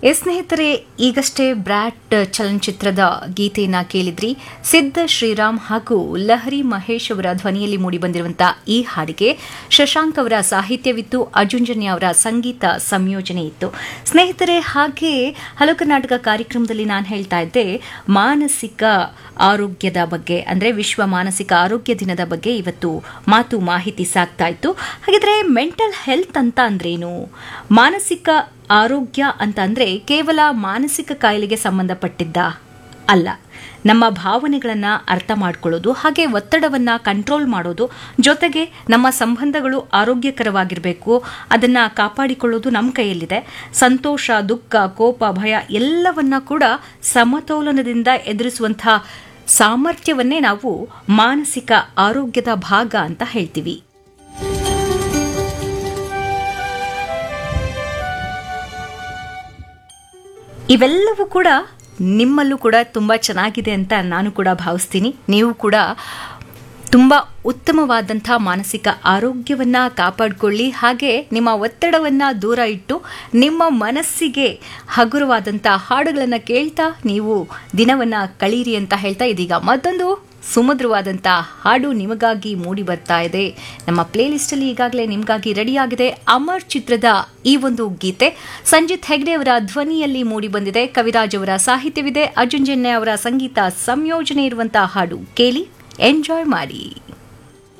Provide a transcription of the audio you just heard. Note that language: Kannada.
ಎಸ್ ಸ್ನೇಹಿತರೆ ಈಗಷ್ಟೇ ಬ್ರ್ಯಾಟ್ ಚಲನಚಿತ್ರದ ಗೀತೆಯನ್ನ ಕೇಳಿದ್ರಿ ಸಿದ್ಧ ಶ್ರೀರಾಮ್ ಹಾಗೂ ಲಹರಿ ಮಹೇಶ್ ಅವರ ಧ್ವನಿಯಲ್ಲಿ ಮೂಡಿಬಂದಿರುವಂತಹ ಈ ಹಾಡಿಗೆ ಶಶಾಂಕ್ ಅವರ ಸಾಹಿತ್ಯವಿತ್ತು ಅರ್ಜುಂಜನ್ಯ ಅವರ ಸಂಗೀತ ಸಂಯೋಜನೆ ಇತ್ತು ಸ್ನೇಹಿತರೆ ಹಾಗೆ ಹಲೋ ಕರ್ನಾಟಕ ಕಾರ್ಯಕ್ರಮದಲ್ಲಿ ನಾನು ಹೇಳ್ತಾ ಇದ್ದೆ ಮಾನಸಿಕ ಆರೋಗ್ಯದ ಬಗ್ಗೆ ಅಂದರೆ ವಿಶ್ವ ಮಾನಸಿಕ ಆರೋಗ್ಯ ದಿನದ ಬಗ್ಗೆ ಇವತ್ತು ಮಾತು ಮಾಹಿತಿ ಸಾಕ್ತಾ ಇತ್ತು ಹಾಗಿದ್ರೆ ಮೆಂಟಲ್ ಹೆಲ್ತ್ ಅಂತ ಅಂದ್ರೇನು ಮಾನಸಿಕ ಆರೋಗ್ಯ ಅಂತ ಅಂದ್ರೆ ಕೇವಲ ಮಾನಸಿಕ ಕಾಯಿಲೆಗೆ ಸಂಬಂಧಪಟ್ಟಿದ್ದ ಅಲ್ಲ ನಮ್ಮ ಭಾವನೆಗಳನ್ನು ಅರ್ಥ ಮಾಡ್ಕೊಳ್ಳೋದು ಹಾಗೆ ಒತ್ತಡವನ್ನು ಕಂಟ್ರೋಲ್ ಮಾಡೋದು ಜೊತೆಗೆ ನಮ್ಮ ಸಂಬಂಧಗಳು ಆರೋಗ್ಯಕರವಾಗಿರಬೇಕು ಅದನ್ನು ಕಾಪಾಡಿಕೊಳ್ಳೋದು ನಮ್ಮ ಕೈಯಲ್ಲಿದೆ ಸಂತೋಷ ದುಃಖ ಕೋಪ ಭಯ ಎಲ್ಲವನ್ನ ಕೂಡ ಸಮತೋಲನದಿಂದ ಎದುರಿಸುವಂಥ ಸಾಮರ್ಥ್ಯವನ್ನೇ ನಾವು ಮಾನಸಿಕ ಆರೋಗ್ಯದ ಭಾಗ ಅಂತ ಹೇಳ್ತೀವಿ ಇವೆಲ್ಲವೂ ಕೂಡ ನಿಮ್ಮಲ್ಲೂ ಕೂಡ ತುಂಬ ಚೆನ್ನಾಗಿದೆ ಅಂತ ನಾನು ಕೂಡ ಭಾವಿಸ್ತೀನಿ ನೀವು ಕೂಡ ತುಂಬ ಉತ್ತಮವಾದಂಥ ಮಾನಸಿಕ ಆರೋಗ್ಯವನ್ನು ಕಾಪಾಡಿಕೊಳ್ಳಿ ಹಾಗೆ ನಿಮ್ಮ ಒತ್ತಡವನ್ನು ದೂರ ಇಟ್ಟು ನಿಮ್ಮ ಮನಸ್ಸಿಗೆ ಹಗುರವಾದಂಥ ಹಾಡುಗಳನ್ನು ಕೇಳ್ತಾ ನೀವು ದಿನವನ್ನು ಕಳೀರಿ ಅಂತ ಹೇಳ್ತಾ ಇದೀಗ ಮತ್ತೊಂದು ಸುಮಧುರವಾದಂಥ ಹಾಡು ನಿಮಗಾಗಿ ಮೂಡಿ ಬರ್ತಾ ಇದೆ ನಮ್ಮ ಪ್ಲೇಲಿಸ್ಟಲ್ಲಿ ಈಗಾಗಲೇ ನಿಮಗಾಗಿ ರೆಡಿಯಾಗಿದೆ ಅಮರ್ ಚಿತ್ರದ ಈ ಒಂದು ಗೀತೆ ಸಂಜಿತ್ ಹೆಗ್ಡೆ ಅವರ ಧ್ವನಿಯಲ್ಲಿ ಮೂಡಿ ಬಂದಿದೆ ಕವಿರಾಜ್ ಅವರ ಸಾಹಿತ್ಯವಿದೆ ಅರ್ಜುನ್ ಜನ್ಯ ಅವರ ಸಂಗೀತ ಸಂಯೋಜನೆ ಇರುವಂತಹ ಹಾಡು ಕೇಳಿ ಎಂಜಾಯ್ ಮಾಡಿ